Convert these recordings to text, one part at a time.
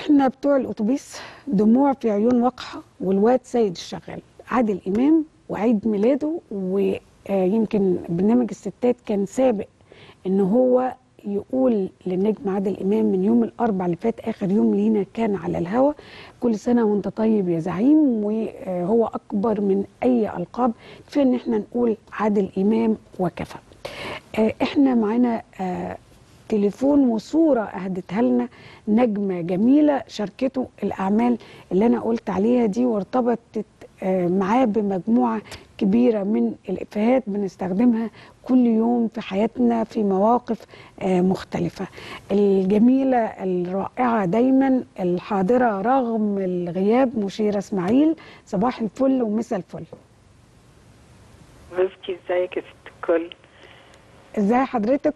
احنا بتوع الاتوبيس دموع في عيون وقحه والواد سيد الشغال عادل امام وعيد ميلاده ويمكن برنامج الستات كان سابق ان هو يقول للنجم عادل امام من يوم الاربع اللي فات اخر يوم لينا كان على الهوا كل سنه وانت طيب يا زعيم وهو اكبر من اي القاب كفايه ان احنا نقول عادل امام وكفى آه، احنا معانا آه، تليفون وصورة أهدتها لنا نجمة جميلة شاركته الأعمال اللي أنا قلت عليها دي وارتبطت آه، معاه بمجموعة كبيرة من الإفيهات بنستخدمها كل يوم في حياتنا في مواقف آه، مختلفة الجميلة الرائعة دايما الحاضرة رغم الغياب مشيرة إسماعيل صباح الفل ومساء الفل حبيبتي ازيك يا ست الكل ازاي حضرتك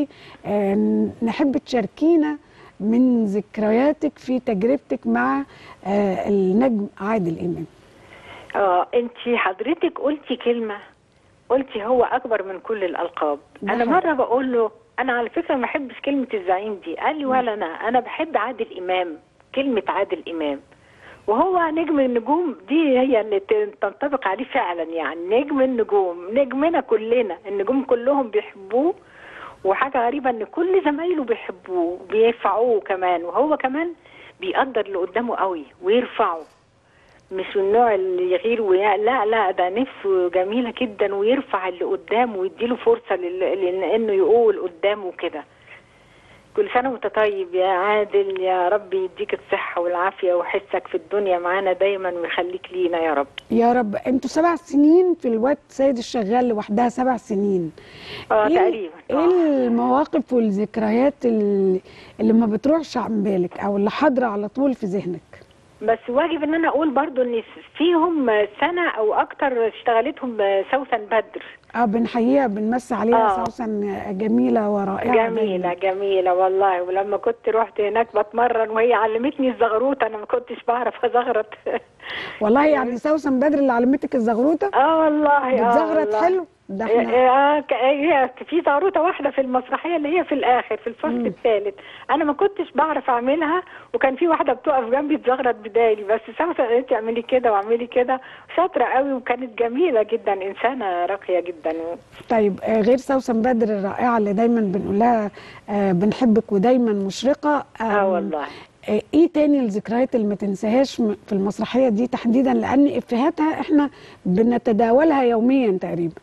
ونحب تشاركينا من ذكرياتك في تجربتك مع آه، النجم عادل امام اه انت حضرتك قلتي كلمه قلتي هو اكبر من كل الالقاب ده انا حقيقي. مره بقول له انا على فكره ما بحبش كلمه الزعيم دي قال لي ولا انا انا بحب عادل امام كلمه عادل امام وهو نجم النجوم دي هي اللي ت- تنطبق عليه فعلا يعني نجم النجوم نجمنا كلنا النجوم كلهم بيحبوه وحاجه غريبه ان كل زمايله بيحبوه بيرفعوه كمان وهو كمان بيقدر اللي قدامه قوي ويرفعه مش من النوع اللي يغير ويا لا لا ده نفسه جميله جدا ويرفع اللي قدامه ويديله فرصه لل- لل- انه يقول قدامه كده كل سنه وانت طيب يا عادل يا رب يديك الصحه والعافيه وحسك في الدنيا معانا دايما ويخليك لينا يا رب يا رب انتوا سبع سنين في الواد سيد الشغال لوحدها سبع سنين اه ايه تقريبا ايه آه. المواقف والذكريات اللي, اللي ما بتروحش عن بالك او اللي حاضره على طول في ذهنك بس واجب ان انا اقول برضو ان فيهم سنه او اكتر اشتغلتهم سوسن بدر اه بنحييها بنمسي عليها آه. سوسن جميله ورائعه جميلة دايماً. جميلة والله ولما كنت رحت هناك بتمرن وهي علمتني الزغروطة أنا ما كنتش بعرف أزغرط والله يعني سوسن بدر اللي علمتك الزغروطه اه والله اه بتزغرط والله. حلو ده احنا اه ك- هي في زغروطة واحدة في المسرحية اللي هي في الآخر في الفصل الثالث أنا ما كنتش بعرف أعملها وكان في واحدة بتقف جنبي تزغرط بدالي بس سوسن قالت لي اعملي كده واعملي كده شاطرة قوي وكانت جميلة جدا إنسانة راقية جدا طيب آه، غير سوسن بدر الرائعه اللي دايما بنقول لها آه، بنحبك ودايما مشرقه اه آم، والله آه، ايه تاني الذكريات اللي ما تنساهاش م- في المسرحيه دي تحديدا لان افيهاتها احنا بنتداولها يوميا تقريبا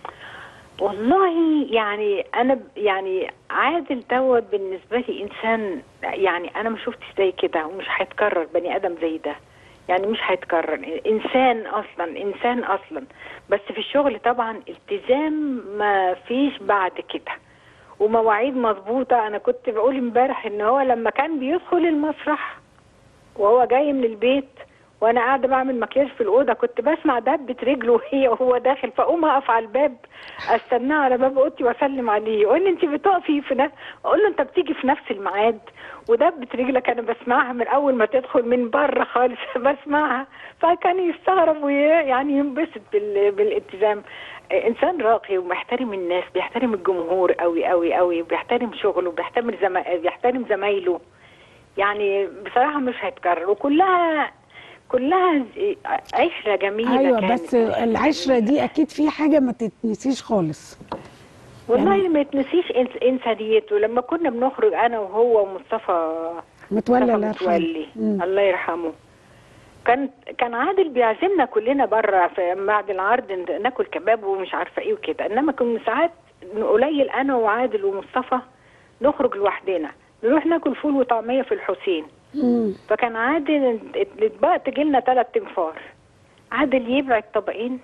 والله يعني انا ب- يعني عادل دوت بالنسبه لي انسان يعني انا ما شفتش زي كده ومش هيتكرر بني ادم زي ده يعني مش هيتكرر انسان اصلا انسان اصلا بس في الشغل طبعا التزام ما فيش بعد كده ومواعيد مظبوطه انا كنت بقول امبارح ان هو لما كان بيدخل المسرح وهو جاي من البيت وانا قاعده بعمل مكياج في الاوضه كنت بسمع دبه رجله وهي وهو داخل فاقوم اقف على الباب استناه على باب اوضتي واسلم عليه يقول لي انت بتقفي في نفس اقول له انت بتيجي في نفس الميعاد ودبه رجلك انا بسمعها من اول ما تدخل من بره خالص بسمعها فكان يستغرب ويعني ينبسط بال... بالالتزام انسان راقي ومحترم الناس بيحترم الجمهور قوي قوي قوي بيحترم شغله بيحترم زما... بيحترم زمايله يعني بصراحه مش هيتكرر وكلها كلها ز- عشره جميله ايوه كانت بس العشره دي اكيد في حاجه ما تتنسيش خالص والله يعني- ما يتنسيش إنس- انسانيته لما كنا بنخرج انا وهو ومصطفى متولى مصطفى الله يرحمه متولي مم. الله يرحمه كان كان عادل بيعزمنا كلنا بره في بعد العرض ن- ناكل كباب ومش عارفه ايه وكده انما كنا ساعات قليل انا وعادل ومصطفى نخرج لوحدنا نروح ناكل فول وطعميه في الحسين مم. فكان عادل الاطباق تجي لنا ثلاث تنفار عادل يبعد طبقين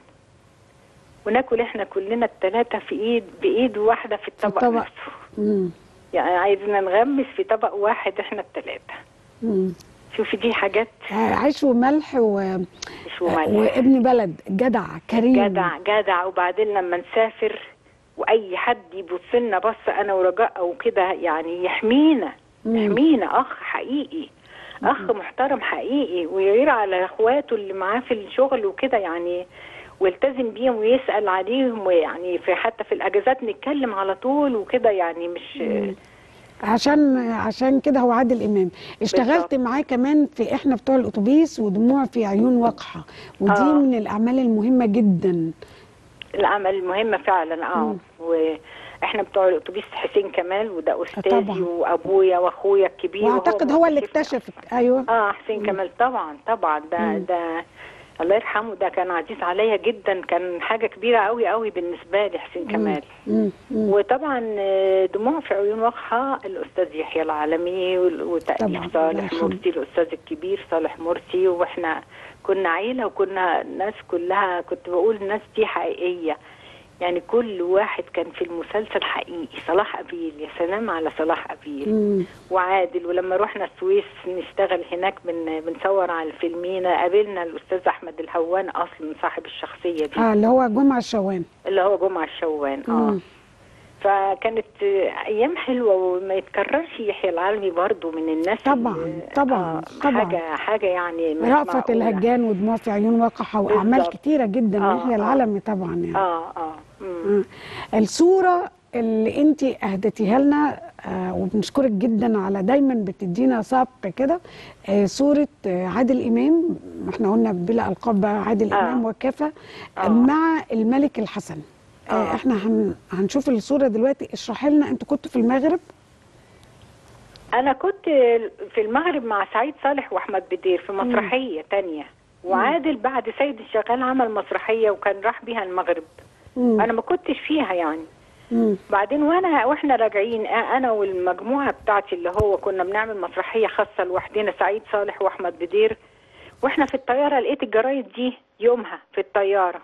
وناكل احنا كلنا الثلاثه في ايد بايد واحده في الطبق, الطبق. نفسه مم. يعني عايزنا نغمس في طبق واحد احنا الثلاثه مم. شوفي دي حاجات آه، عيش وملح و... مش مميزة وابن بلد جدع كريم جدع جدع وبعدين لما نسافر واي حد يبص لنا بص انا ورجاء او كده يعني يحمينا مم. يحمينا اخ حقيقي اخ محترم حقيقي ويغير على اخواته اللي معاه في الشغل وكده يعني ويلتزم بيهم ويسال عليهم ويعني في حتى في الاجازات نتكلم على طول وكده يعني مش مم. عشان عشان كده هو عادل امام اشتغلت بالظبط. معاه كمان في احنا بتوع الاتوبيس ودموع في عيون وقحه ودي آه. من الاعمال المهمه جدا العمل المهمة فعلا اه واحنا بتوع الاتوبيس حسين كمال وده استاذي طبعا. وابويا واخويا الكبير وهو واعتقد هو اللي مكتشفني اكتشفك ايوه اه حسين كمال طبعا طبعا ده مم. ده الله يرحمه ده كان عزيز عليا جدا كان حاجه كبيره قوي قوي بالنسبه لي حسين كمال مم. مم. وطبعا آه، دموع في عيون وقحة الأستاذ يحيى العالمي وال- طبعاً، وتأليف الله صالح يرحمه. مرسي الأستاذ الكبير صالح مرسي وإحنا كنا عيلة وكنا الناس كلها كنت بقول الناس دي حقيقية يعني كل واحد كان في المسلسل حقيقي صلاح أبيل يا سلام على صلاح أبيل مم. وعادل ولما رحنا السويس نشتغل هناك بن بنصور على الفيلمين قابلنا الأستاذ أحمد الهوان أصلا صاحب الشخصية دي اه اللي هو جمعه الشوان اللي هو جمعة الشوان اه مم. فكانت آه، ايام حلوه وما يتكررش يحيى العلمي برضو من الناس طبعاً، اللي- طبعاً، طبعاً. حاجه حاجه يعني مش رأفت معقولة. الهجان ودموع في عيون وقحه واعمال بالظبط. كتيره جدا آه، يحيى آه. العلمي طبعا يعني اه اه مم. مم. الصورة اللي انت اهدتيها لنا آه وبنشكرك جدا على دايما بتدينا سبق كده آه صورة آه عادل امام احنا قلنا بلا القاب بقى عادل آه. امام وكفى آه. آه. مع الملك الحسن آه آه. احنا هن هنشوف الصورة دلوقتي اشرحي لنا انتوا كنتوا في المغرب انا كنت في المغرب مع سعيد صالح واحمد بدير في مسرحيه تانية وعادل بعد سيد الشغال عمل مسرحيه وكان راح بيها المغرب مم. انا ما كنتش فيها يعني مم. بعدين وانا واحنا راجعين آه، انا والمجموعه بتاعتي اللي هو كنا بنعمل مسرحيه خاصه لوحدنا سعيد صالح واحمد بدير واحنا في الطياره لقيت الجرايد دي يومها في الطياره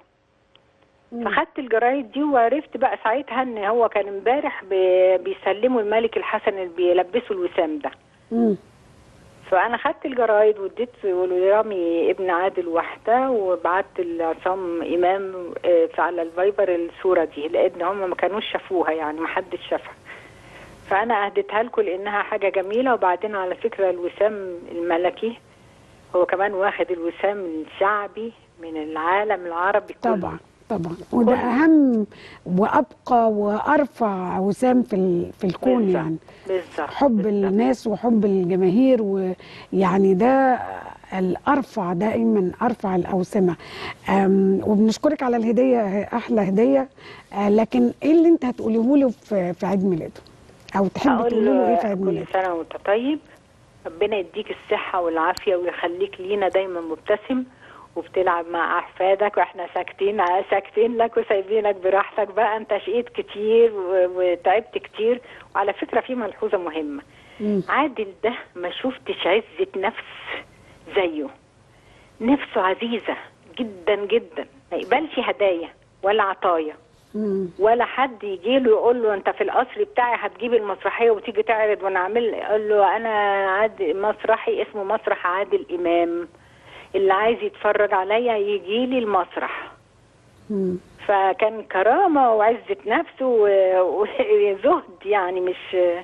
مم. فخدت الجرايد دي وعرفت بقى ساعتها ان هو كان امبارح بي- بيسلموا الملك الحسن اللي بيلبسوا الوسام ده مم. فانا خدت الجرايد واديت لرامي ابن عادل واحده وبعت لعصام امام آه، في- على الفايبر الصوره دي لان هم ما كانوش شافوها يعني ما حدش شافها فانا اهديتها لكم لانها حاجه جميله وبعدين على فكره الوسام الملكي هو كمان واخد الوسام الشعبي من العالم العربي كله طبعا طبعا وده كل- اهم وابقى وارفع وسام في ال- في الكون بالظبط. يعني بالظبط حب بالظبط. الناس وحب الجماهير ويعني ده الارفع دائما ارفع الاوسمه أم، وبنشكرك على الهديه احلى هديه أه، لكن ايه اللي انت هتقوليه له في في عيد ميلاده او تحب اقول تقولي له ايه في عيد كل ميلاده سنه وانت طيب ربنا يديك الصحه والعافيه ويخليك لينا دايما مبتسم وبتلعب مع احفادك واحنا ساكتين ساكتين لك وسايبينك براحتك بقى انت شقيت كتير و- وتعبت كتير وعلى فكره في ملحوظه مهمه مم. عادل ده ما شفتش عزه نفس زيه نفسه عزيزه جدا جدا ما يقبلش هدايا ولا عطايا مم. ولا حد يجي له يقول له انت في القصر بتاعي هتجيب المسرحيه وتيجي تعرض وانا اعمل يقول له انا عاد مسرحي اسمه مسرح عادل امام اللي عايز يتفرج عليا يجي لي المسرح مم. فكان كرامه وعزه نفسه و- وزهد يعني مش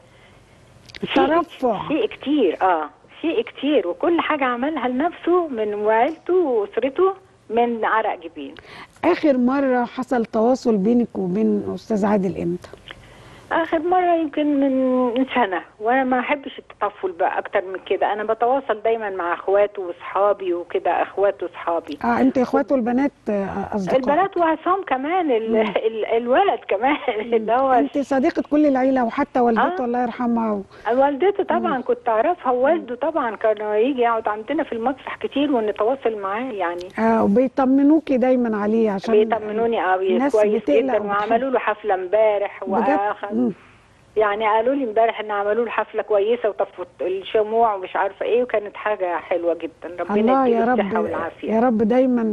شيء- ترفع شيء كتير اه شيء كتير وكل حاجه عملها لنفسه من وعيلته واسرته من عرق جبين اخر مره حصل تواصل بينك وبين استاذ عادل امتى اخر مره يمكن من من سنه وانا ما احبش التطفل بقى اكتر من كده انا بتواصل دايما مع اخواته واصحابي وكده اخواته واصحابي اه انت اخواته البنات آه، اصدقاء البنات وعصام كمان ال ال الولد كمان اللي هو انت صديقه كل العيله وحتى والدته آه. الله يرحمها و... والدته طبعا كنت اعرفها ووالده طبعا كان يجي يقعد عندنا في المسرح كتير ونتواصل معاه يعني آه وبيطمنوكي دايما عليه عشان بيطمنوني قوي الناس كويس بتقلق جدا وبتحب. وعملوا له حفله امبارح بجد واخد مم. يعني قالوا لي امبارح ان عملوا له حفله كويسه وطفوا الشموع ومش عارفه ايه وكانت حاجه حلوه جدا ربنا الله يا يديله رب الصحه والعافيه يا رب دايما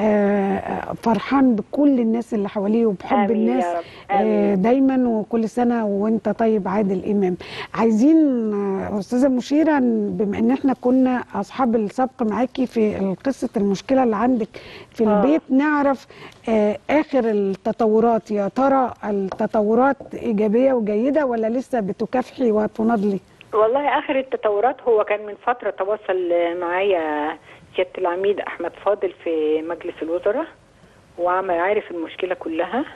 آه، فرحان بكل الناس اللي حواليه وبحب آمين يا الناس رب. آه، آمين. دايما وكل سنه وانت طيب عادل امام عايزين آه، استاذه مشيره بما ان احنا كنا اصحاب السبق معاكي في قصه المشكله اللي عندك في آه. البيت نعرف آه، اخر التطورات يا ترى التطورات ايجابيه وجيده ولا لسه بتكافحي وتناضلي والله اخر التطورات هو كان من فتره تواصل معايا سياده العميد احمد فاضل في مجلس الوزراء وعمل عارف المشكله كلها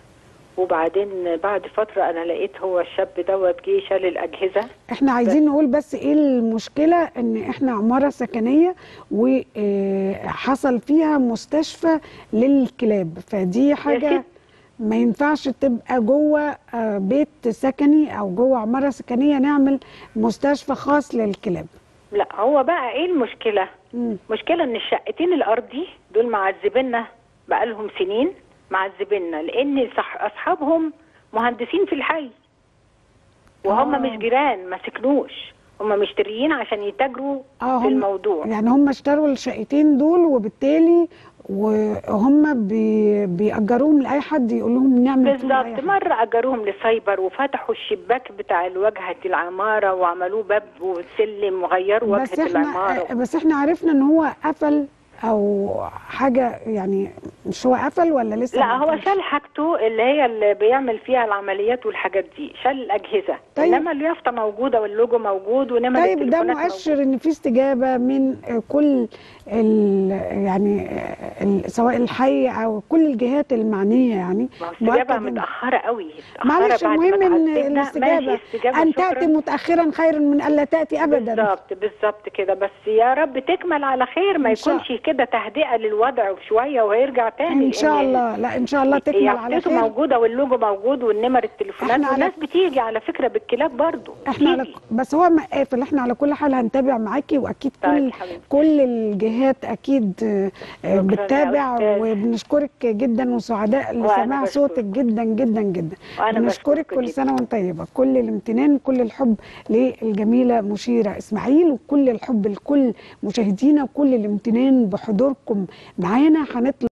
وبعدين بعد فتره انا لقيت هو الشاب دوت جه شال الاجهزه احنا عايزين نقول بس ايه المشكله ان احنا عماره سكنيه وحصل فيها مستشفى للكلاب فدي حاجه ست. ما ينفعش تبقى جوه آه، بيت سكني او جوه عماره سكنيه نعمل مستشفى خاص للكلاب لا هو بقى ايه المشكله مم. مشكله ان الشقتين الارضي دول معذبيننا بقالهم سنين معذبيننا لان صح اصحابهم مهندسين في الحي وهم آه. مش جيران ما سكنوش هم مشتريين عشان يتاجروا اه في هم الموضوع يعني هم اشتروا الشقتين دول وبالتالي وهم بي بيأجروهم لأي حد يقول لهم نعمل فيهم أي بالظبط حاجة. مرة أجروهم لسايبر وفتحوا الشباك بتاع الواجهة العمارة وعملوه باب وسلم وغيروا بس واجهة احنا العمارة بس احنا عرفنا ان هو قفل او حاجه يعني مش هو قفل ولا لسه لا ما هو قفلش؟ شال حاجته اللي هي اللي بيعمل فيها العمليات والحاجات دي شال الأجهزة طيب. إنما اليافطة موجودة واللوجو موجود ونمر طيب ده التليفونات مؤشر موجودة. ان في استجابه من كل ال يعني ال سواء الحي او كل الجهات المعنيه يعني ما هو استجابة مؤكد إن- متأخرة قوي متأخرة معلش بعد ما المهم ان اتعذبنا. الاستجابه ماشي استجابة ان شكراً. تاتي متاخرا خير من الا تاتي ابدا بالظبط بالظبط كده بس يا رب تكمل على خير ما إن شاء- يكونش كده تهدئة للوضع شوية وهيرجع تاني ان شاء لأن الله لا ان شاء الله تكمل على يافطته خير موجودة واللوجو موجود والنمر التليفونات إحنا على- والناس بتيجي على فكرة بالكلاب برضو احنا على بتيجي. بس هو ما قافل احنا على كل حال هنتابع معاكي واكيد طيب كل يا حبيبتي. كل الجهات اكيد آه، آه، يا بتتابع أستاذ. وبنشكرك جدا وسعداء وأنا لسماع بشكرك. صوتك جدا جدا جدا وأنا بنشكرك بشكرك كل جداً. سنه وانت طيبه كل الامتنان كل الحب للجميله مشيره اسماعيل وكل الحب لكل مشاهدينا وكل الامتنان بحضوركم معانا هنطلع